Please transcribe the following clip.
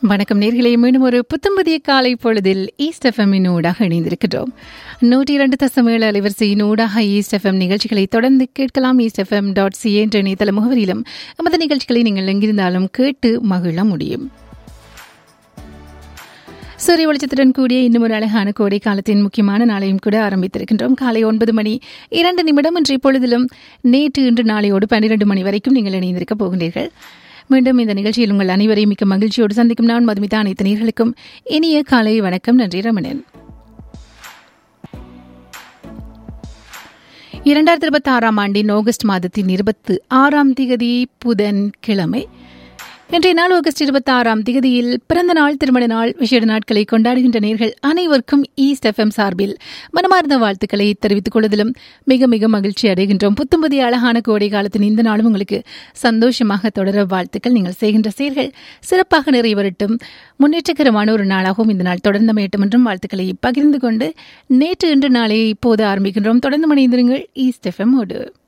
வணக்கம் நேர்களே மீண்டும் ஒரு புத்தம்பதிய காலை பொழுதில் ஈஸ்ட் எஃப்எம்மின் ஊடாக இணைந்திருக்கிறோம் நூற்றி இரண்டு தசம் ஏழு அலைவரிசையின் ஊடாக ஈஸ்ட் எஃப்எம் நிகழ்ச்சிகளை தொடர்ந்து கேட்கலாம் ஈஸ்ட் எஃப்எம் டாட் சி என்ற இணையதள முகவரியிலும் எமது நிகழ்ச்சிகளை நீங்கள் எங்கிருந்தாலும் கேட்டு மகிழ முடியும் சூரிய வெளிச்சத்துடன் கூடிய இன்னும் ஒரு அழகான கோடை காலத்தின் முக்கியமான நாளையும் கூட ஆரம்பித்திருக்கின்றோம் காலை ஒன்பது மணி இரண்டு நிமிடம் இன்றைய பொழுதிலும் நேற்று இன்று நாளையோடு பன்னிரண்டு மணி வரைக்கும் நீங்கள் இணைந்திருக்க போகின்றீர்கள் மீண்டும் இந்த நிகழ்ச்சியில் உங்கள் அனைவரையும் மிக்க மகிழ்ச்சியோடு சந்திக்கும் நான் மதுமிதா அனைத்து நேர்களுக்கும் இனிய காலை வணக்கம் நன்றி ரமணன் இரண்டாயிரத்தி இருபத்தி ஆறாம் ஆண்டின் ஆகஸ்ட் மாதத்தின் இருபத்தி ஆறாம் திகதி புதன் கிழமை இன்றைய நாள் ஆகஸ்ட் இருபத்தி ஆறாம் திகதியில் பிறந்த நாள் திருமண நாள் விசேட நாட்களை கொண்டாடுகின்ற நேர்கள் அனைவருக்கும் ஈஸ்ட் எஃப்எம் சார்பில் மனமார்ந்த வாழ்த்துக்களை தெரிவித்துக் கொள்வதிலும் மிக மிக மகிழ்ச்சி அடைகின்றோம் புத்தம்பதிய அழகான கோடை காலத்தின் இந்த நாளும் உங்களுக்கு சந்தோஷமாக தொடர வாழ்த்துக்கள் நீங்கள் செய்கின்ற செயல்கள் சிறப்பாக நிறைவரட்டும் முன்னேற்றகரமான ஒரு நாளாகவும் இந்த நாள் தொடர்ந்து அமையட்டும் என்றும் வாழ்த்துக்களை பகிர்ந்து கொண்டு நேற்று இன்று நாளை இப்போது ஆரம்பிக்கின்றோம் தொடர்ந்து மணிந்திருங்கள் ஈஸ்ட் எஃப்எம் ஓடு